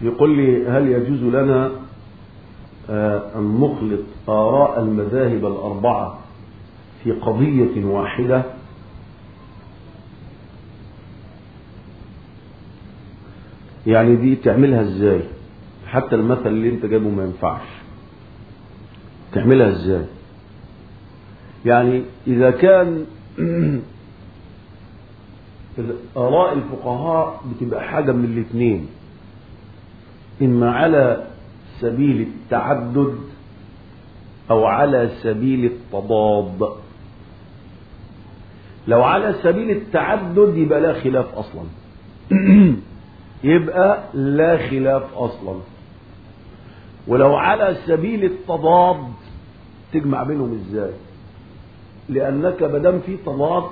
يقول لي هل يجوز لنا آه، أن نخلط آراء المذاهب الأربعة في قضية واحدة يعني دي تعملها ازاي حتى المثل اللي انت جايبه ما ينفعش تعملها ازاي يعني اذا كان آراء الفقهاء بتبقى حاجة من الاثنين إما على سبيل التعدد أو على سبيل التضاد لو على سبيل التعدد يبقى لا خلاف أصلا يبقى لا خلاف أصلا ولو على سبيل التضاد تجمع بينهم ازاي لأنك بدم في تضاد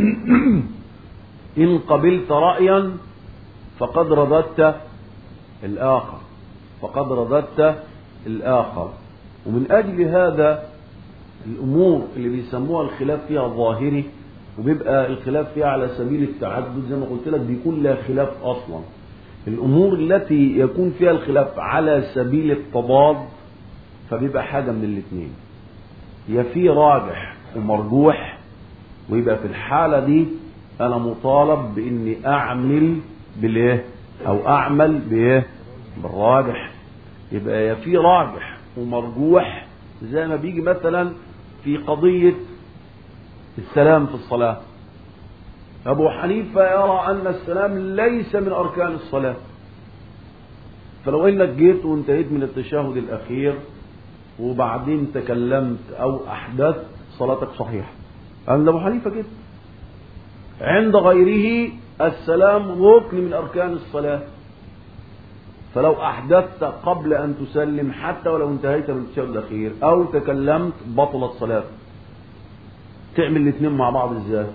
إن قبلت رأيا فقد رددت الآخر فقد رددت الآخر ومن أجل هذا الأمور اللي بيسموها الخلاف فيها ظاهري وبيبقى الخلاف فيها على سبيل التعدد زي ما قلت لك بيكون لا خلاف أصلا الأمور التي يكون فيها الخلاف على سبيل التضاد فبيبقى حاجة من الاثنين يا في راجح ومرجوح ويبقى في الحالة دي أنا مطالب بإني أعمل بالإيه أو أعمل بإيه بالراجح يبقى يا في راجح ومرجوح زي ما بيجي مثلا في قضية السلام في الصلاة أبو حنيفة يرى أن السلام ليس من أركان الصلاة فلو إنك جيت وانتهيت من التشهد الأخير وبعدين تكلمت أو أحدثت صلاتك صحيحة عند أبو حنيفة كده عند غيره السلام ركن من أركان الصلاة فلو أحدثت قبل أن تسلم حتى ولو انتهيت من التشهد الأخير أو تكلمت بطلت صلاة تعمل الاثنين مع بعض ازاي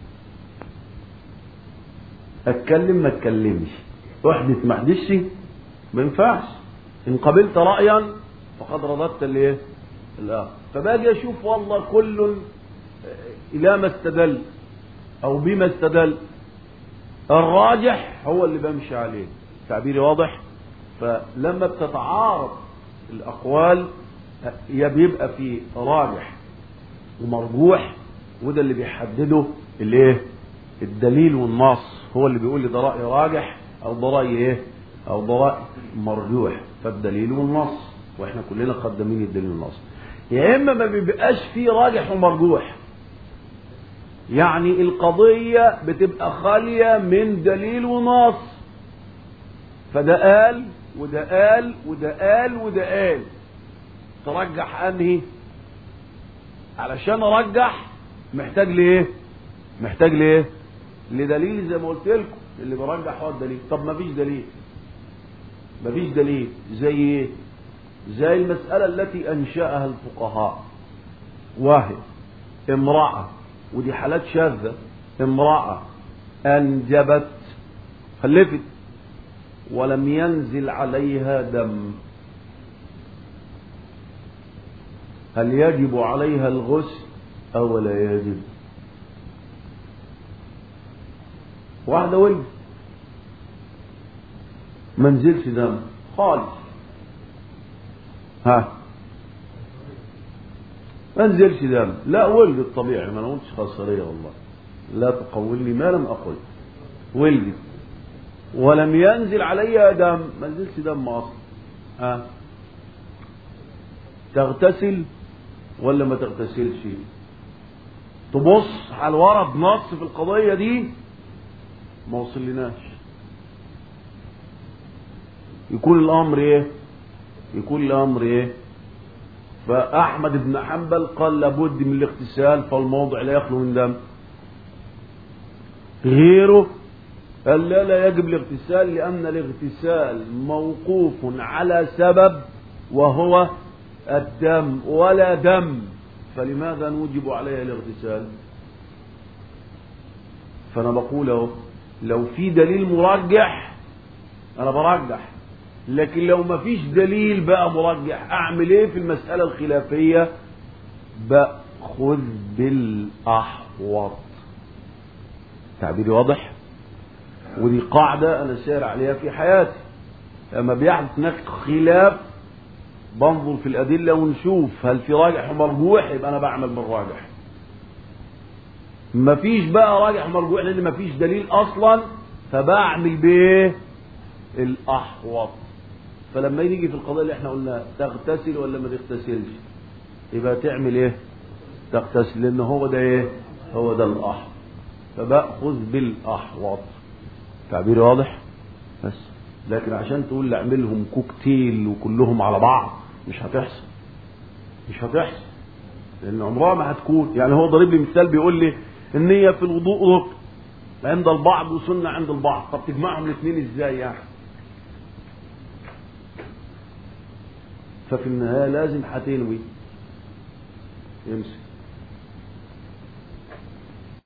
اتكلم ما اتكلمش احدث ما احدثش ما ينفعش ان قبلت رايا فقد رضت الايه الاخر فباجي اشوف والله كل الى ما استدل او بما استدل الراجح هو اللي بمشي عليه تعبيري واضح فلما بتتعارض الاقوال يا بيبقى في راجح ومرجوح وده اللي بيحدده الايه الدليل والنص هو اللي بيقول لي ده راي راجح او ده راي ايه او ده راي مرجوح فالدليل والنص واحنا كلنا قدامين الدليل والنص يا اما ما بيبقاش فيه راجح ومرجوح يعني القضية بتبقى خالية من دليل ونص فده قال وده قال وده قال وده قال ترجح انهي علشان ارجح محتاج لايه محتاج لايه لدليل زي ما قلت لكم اللي برجح هو الدليل طب ما فيش دليل ما فيش دليل زي ايه زي المسألة التي أنشأها الفقهاء وهي امرأة ودي حالات شاذة امرأة أنجبت خلفت ولم ينزل عليها دم هل يجب عليها الغسل أو لا يجب واحدة ولد ما نزلش دم خالص ها ما نزلش دم لا ولدت طبيعي ما انا قلتش خاصرية والله لا تقولني ما لم اقل ولدت ولم ينزل عليها دم ما نزلش دم اصلا ها تغتسل ولا ما تغتسلش تبص على الورا بنص في القضية دي ما وصلناش يكون الامر ايه يكون الامر ايه فاحمد بن حنبل قال لابد من الاغتسال فالموضع لا يخلو من دم غيره قال لا لا يجب الاغتسال لان الاغتسال موقوف على سبب وهو الدم ولا دم فلماذا نوجب عليها الاغتسال فانا بقول اهو لو في دليل مرجح انا برجح لكن لو ما فيش دليل بقى مرجح اعمل ايه في المسألة الخلافية باخذ بالاحوط تعبيري واضح ودي قاعدة انا سائر عليها في حياتي لما بيحدث هناك خلاف بنظر في الأدلة ونشوف هل في راجح ومرجوح يبقى أنا بعمل بالراجح مفيش بقى راجح ومرجوح لأن مفيش دليل أصلا فبعمل بإيه؟ الأحوط فلما يجي في القضايا اللي احنا قلنا تغتسل ولا ما تغتسلش يبقى تعمل ايه تغتسل لان هو ده ايه هو ده الاحوط فباخذ بالاحوط تعبير واضح بس لكن عشان تقول لي اعملهم كوكتيل وكلهم على بعض مش هتحصل مش هتحصل لان عمرها ما هتكون يعني هو ضرب لي مثال بيقول لي النية في الوضوء ركن عند البعض وسنة عند البعض طب تجمعهم الاثنين ازاي يعني ففي النهاية لازم هتنوي يمسك